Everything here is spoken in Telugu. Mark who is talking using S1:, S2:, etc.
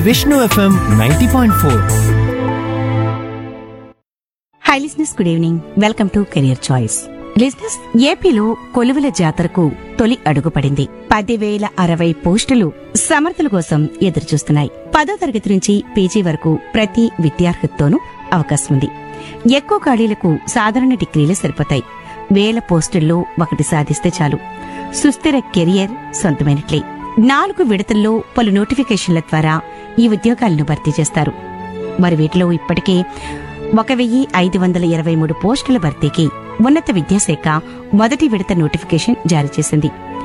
S1: Vishnu FM ninety point four
S2: hi listeners good evening welcome to career choice listeners ఏపీలో కొలువుల జాతరకు తొలి అడుగు పడింది పదివేల అరవై పోస్టులు సమర్థుల కోసం ఎదురుచూస్తున్నాయి పదో తరగతి నుంచి పీజీ వరకు ప్రతి విద్యార్హతతోనూ అవకాశం ఉంది ఎక్కువ ఖాళీలకు సాధారణ డిగ్రీలే సరిపోతాయి వేల పోస్టుల్లో ఒకటి సాధిస్తే చాలు సుస్థిర కెరియర్ సొంతమైనట్లే నాలుగు విడతల్లో పలు నోటిఫికేషన్ల ద్వారా ఈ ఉద్యోగాలను భర్తీ చేస్తారు మరి వీటిలో ఇప్పటికే ఒక వెయ్యి ఐదు వందల ఇరవై మూడు పోస్టుల భర్తీకి ఉన్నత విద్యాశాఖ మొదటి విడత నోటిఫికేషన్ జారీ చేసింది